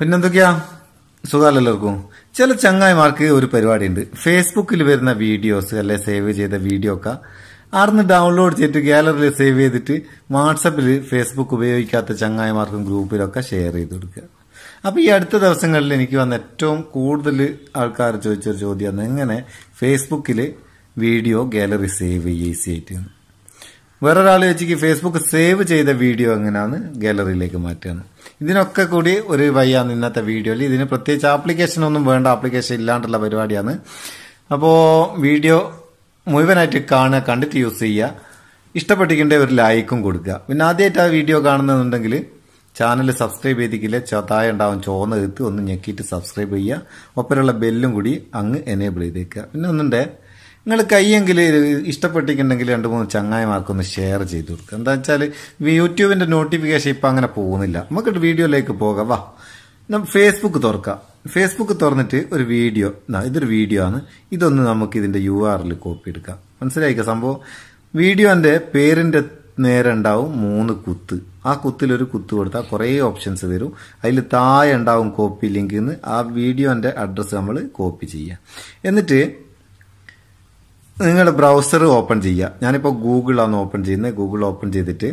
പിന്നെന്തൊക്കെയാ സുഖമല്ലെല്ലാവർക്കും ചില ചങ്ങായിമാർക്ക് ഒരു പരിപാടിയുണ്ട് ഫേസ്ബുക്കിൽ വരുന്ന വീഡിയോസ് അല്ലെ സേവ് ചെയ്ത വീഡിയോ ഒക്കെ ആർന്ന് ഡൗൺലോഡ് ചെയ്തിട്ട് ഗാലറിയിൽ സേവ് ചെയ്തിട്ട് വാട്സപ്പിൽ ഫേസ്ബുക്ക് ഉപയോഗിക്കാത്ത ചങ്ങായിമാർക്കും ഗ്രൂപ്പിലൊക്കെ ഷെയർ ചെയ്ത് കൊടുക്കുക അപ്പൊ ഈ അടുത്ത ദിവസങ്ങളിൽ എനിക്ക് വന്ന ഏറ്റവും കൂടുതൽ ആൾക്കാർ ചോദിച്ചൊരു ചോദ്യമാണ് എങ്ങനെ ഫേസ്ബുക്കിൽ വീഡിയോ ഗാലറി സേവ് ചെയ്യുക ഈസി ആയിട്ട് വേറൊരാൾ ചോദിച്ചു ഫേസ്ബുക്ക് സേവ് ചെയ്ത വീഡിയോ എങ്ങനെയാണ് ഗാലറിയിലേക്ക് മാറ്റുകയാണ് ഇതിനൊക്കെ കൂടി ഒരു വയ്യാന്ന് ഇന്നത്തെ വീഡിയോയിൽ ഇതിന് പ്രത്യേകിച്ച് ആപ്ലിക്കേഷൻ ഒന്നും വേണ്ട ആപ്ലിക്കേഷൻ ഇല്ലാണ്ടുള്ള പരിപാടിയാണ് അപ്പോൾ വീഡിയോ മുഴുവനായിട്ട് കാണുക കണ്ടിട്ട് യൂസ് ചെയ്യുക ഇഷ്ടപ്പെട്ടിക്കേണ്ട ഒരു ലൈക്കും കൊടുക്കുക പിന്നെ ആദ്യമായിട്ട് ആ വീഡിയോ കാണുന്നുണ്ടെങ്കിൽ ചാനൽ സബ്സ്ക്രൈബ് ചെയ്തിക്കില്ല താഴെ ഉണ്ടാവും ചോന്ന എഴുത്ത് ഒന്ന് ഞെക്കിയിട്ട് സബ്സ്ക്രൈബ് ചെയ്യുക ഒപ്പരമുള്ള ബെല്ലും കൂടി അങ്ങ് എനേബിൾ ചെയ്തേക്കുക പിന്നെ ഒന്നുണ്ട് നിങ്ങൾ കൈയെങ്കിൽ ഇഷ്ടപ്പെട്ടിട്ടുണ്ടെങ്കിൽ രണ്ട് മൂന്ന് ചങ്ങായിമാർക്കൊന്ന് ഷെയർ ചെയ്ത് കൊടുക്കുക എന്താ വെച്ചാൽ യൂട്യൂബിന്റെ നോട്ടിഫിക്കേഷൻ ഇപ്പം അങ്ങനെ പോകുന്നില്ല നമുക്ക് വീഡിയോയിലേക്ക് പോകാം വാ ഫേസ്ബുക്ക് തുറക്കാം ഫേസ്ബുക്ക് തുറന്നിട്ട് ഒരു വീഡിയോ ഇതൊരു വീഡിയോ ആണ് ഇതൊന്ന് നമുക്ക് ഇതിന്റെ യു ആറിൽ കോപ്പി എടുക്കാം മനസ്സിലായിക്ക സംഭവം വീഡിയോന്റെ പേരിന്റെ നേരെ ഉണ്ടാവും മൂന്ന് കുത്ത് ആ കുത്തിലൊരു കുത്ത് കൊടുത്താൽ കുറേ ഓപ്ഷൻസ് വരും അതിൽ താഴെ ഉണ്ടാവും കോപ്പി ലിങ്കിൽ നിന്ന് ആ വീഡിയോന്റെ അഡ്രസ്സ് നമ്മൾ കോപ്പി ചെയ്യുക എന്നിട്ട് നിങ്ങൾ ബ്രൗസർ ഓപ്പൺ ചെയ്യുക ഞാനിപ്പോൾ ഗൂഗിളാണ് ഓപ്പൺ ചെയ്യുന്നത് ഗൂഗിൾ ഓപ്പൺ ചെയ്തിട്ട്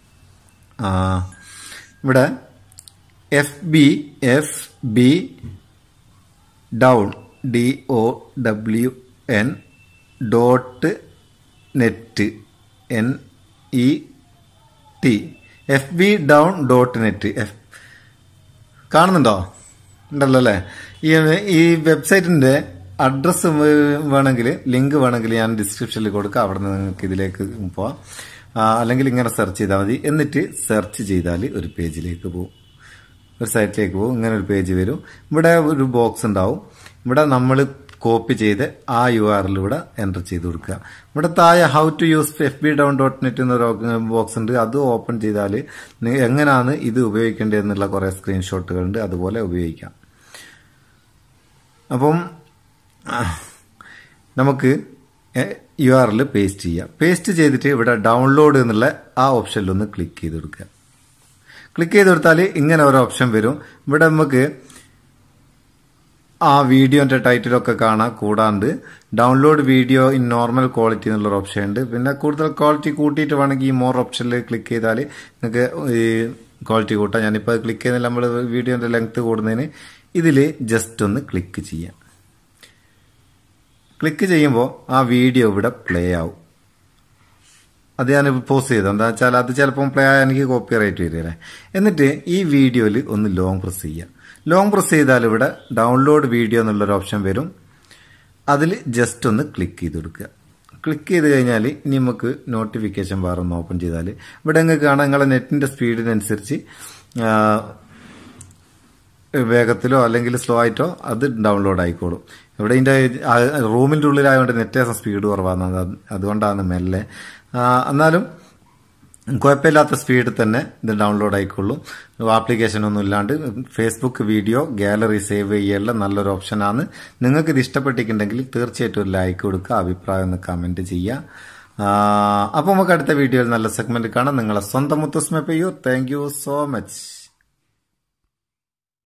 ഇവിടെ F B F B down D O W N dot net N E T F B down dot net F കാണുന്നുണ്ടോ ഉണ്ടല്ലോ അല്ലേ ഈ ഈ വെബ്സൈറ്റിന്റെ അഡ്രസ്സ് വേണമെങ്കിൽ ലിങ്ക് വേണമെങ്കിൽ ഞാൻ ഡിസ്ക്രിപ്ഷനിൽ കൊടുക്കാം അവിടെ നിന്ന് നിങ്ങൾക്ക് ഇതിലേക്ക് പോവാം അല്ലെങ്കിൽ ഇങ്ങനെ സെർച്ച് ചെയ്താൽ മതി എന്നിട്ട് സെർച്ച് ചെയ്താൽ ഒരു പേജിലേക്ക് പോകും ഒരു സൈറ്റിലേക്ക് പോകും ഇങ്ങനെ ഒരു പേജ് വരും ഇവിടെ ഒരു ബോക്സ് ഉണ്ടാവും ഇവിടെ നമ്മൾ കോപ്പി ചെയ്ത് ആ യു ആറിലൂടെ എൻ്റർ ചെയ്ത് കൊടുക്കുക ഇവിടെ താഴെ how to use F B down dot net എന്നൊരു ബോക്സ് ഉണ്ട് അത് ഓപ്പൺ ചെയ്താൽ എങ്ങനെയാണ് ഇത് ഉപയോഗിക്കേണ്ടത് എന്നുള്ള കുറേ സ്ക്രീൻഷോട്ടുകളുണ്ട് അതുപോലെ ഉപയോഗിക്കാം അപ്പം നമുക്ക് യു ആറിൽ പേസ്റ്റ് ചെയ്യാം പേസ്റ്റ് ചെയ്തിട്ട് ഇവിടെ ഡൗൺലോഡ് എന്നുള്ള ആ ഓപ്ഷനിൽ ഒന്ന് ക്ലിക്ക് ചെയ്ത് കൊടുക്കുക ക്ലിക്ക് ചെയ്ത് കൊടുത്താൽ ഇങ്ങനെ ഒരു ഓപ്ഷൻ വരും ഇവിടെ നമുക്ക് ആ വീഡിയോന്റെ ടൈറ്റിലൊക്കെ കാണാം കൂടാണ്ട് download video in normal quality എന്നുള്ളൊരു ഓപ്ഷൻ ഉണ്ട് പിന്നെ കൂടുതൽ ക്വാളിറ്റി കൂട്ടിയിട്ട് വേണമെങ്കിൽ ഈ മോർ ഓപ്ഷനിൽ ക്ലിക്ക് ചെയ്താൽ നിങ്ങൾക്ക് ഈ ക്വാളിറ്റി കൂട്ടാം ഞാനിപ്പോൾ ക്ലിക്ക് ചെയ്യുന്നില്ല നമ്മൾ വീഡിയോന്റെ ലെങ്ത് കൂടുന്നതിന് ഇതിൽ ജസ്റ്റ് ഒന്ന് ക്ലിക്ക് ചെയ്യാം ക്ലിക്ക് ചെയ്യുമ്പോൾ ആ വീഡിയോ ഇവിടെ പ്ലേ ആവും അത് ഞാൻ പോസ്റ്റ് ചെയ്തു എന്താ വെച്ചാൽ അത് ചിലപ്പം പ്ലേ ആയാൽ എനിക്ക് കോപ്പി റൈറ്റ് വരികയല്ലേ എന്നിട്ട് ഈ വീഡിയോയിൽ ഒന്ന് ലോങ് പ്രസ് ചെയ്യാം ലോങ് പ്രസ് ചെയ്താൽ ഇവിടെ ഡൗൺലോഡ് വീഡിയോ എന്നുള്ളൊരു ഓപ്ഷൻ വരും അതിൽ ജസ്റ്റ് ഒന്ന് ക്ലിക്ക് ചെയ്ത് കൊടുക്കുക ക്ലിക്ക് ചെയ്ത് കഴിഞ്ഞാൽ ഇനി നമുക്ക് നോട്ടിഫിക്കേഷൻ ബാർ ഒന്ന് ഓപ്പൺ ചെയ്താൽ ഇവിടെ നിങ്ങൾക്ക് കാണാം നിങ്ങളുടെ നെറ്റിന്റെ സ്പീഡിനനുസരിച്ച് വേഗത്തിലോ അല്ലെങ്കിൽ സ്ലോ ആയിട്ടോ അത് ഡൗൺലോഡ് ആയിക്കോളും ഇവിടെ ഇതിന്റെ റൂമിന്റെ ഉള്ളിലായതുകൊണ്ട് നെറ്റ് സ്പീഡ് കുറവാണ് അതുകൊണ്ടാണ് മെല്ലെ എന്നാലും കുഴപ്പമില്ലാത്ത സ്പീഡിൽ തന്നെ ഇത് ഡൗൺലോഡ് ആയിക്കൊള്ളും ആപ്ലിക്കേഷൻ ഒന്നും ഇല്ലാണ്ട് ഫേസ്ബുക്ക് വീഡിയോ ഗാലറി സേവ് ചെയ്യാനുള്ള നല്ലൊരു ഓപ്ഷനാണ് നിങ്ങൾക്ക് ഇത് ഇഷ്ടപ്പെട്ടിട്ടുണ്ടെങ്കിൽ തീർച്ചയായിട്ടും ഒരു ലൈക്ക് കൊടുക്കുക അഭിപ്രായം ഒന്ന് കമന്റ് ചെയ്യുക അപ്പോൾ നമുക്ക് അടുത്ത വീഡിയോയിൽ നല്ല സെഗ്മെന്റ് കാണാം നിങ്ങളെ സ്വന്തം മുത്തുസ്മ പെയ്യൂ താങ്ക് യു സോ മച്ച്